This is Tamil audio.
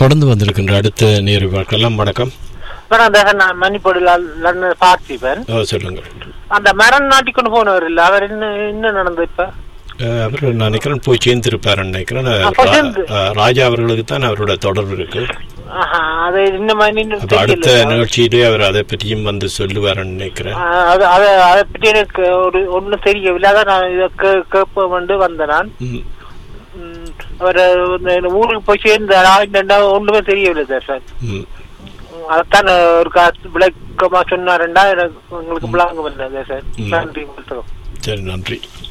தொடர்ந்து வந்திருக்கின்ற அடுத்த நேரு பார்க்கலாம் வணக்கம் மேடம் தேக நான் மணிப்பொடியில் பார்த்திபன் ஓ, சொல்லுங்கள் அந்த மரம் நாட்டி கொண்டு போனவர் இல்ல அவர் என்ன என்ன நடந்தது இப்ப அஹ், அவர் நான் நினைக்கிறேன் போய் சேர்ந்திருப்பாருன்னு நினைக்கிறேன் அப்ப ரா- சேர்ந்து. அஹ், ராஜா அவர்களுக்கு தான் அவரோட தொடர்பு இருக்கு ஆஹா, அது இந்த மாதிரி இன்னும் அப்ப அடுத்த தெரியல. நிகழ்ச்சியிலே அவர் அதை பற்றியும் வந்து சொல்லுவாருன்னு நினைக்கிறேன் ஆ, அது அதை அதை பற்றி எனக்கு ஒரு ஒன்றும் தெரியவில்லை அதான் நான் இதை கே- கேட்போம் வந்து வந்தேன் நான் ம். ம், அவர் இந்த ஊருக்கு போய் சேர்ந்தாரா இல்லைன்னா ஒன்றுமே தெரியவில்லை சார் சார் ம். அதைத்தான் ஒரு காசு விளக்கமா சொன்னாருண்டா எனக்கு உங்களுக்கு விளங்க வந்தது சார் ம். நன்றி வணக்கம். சரி நன்றி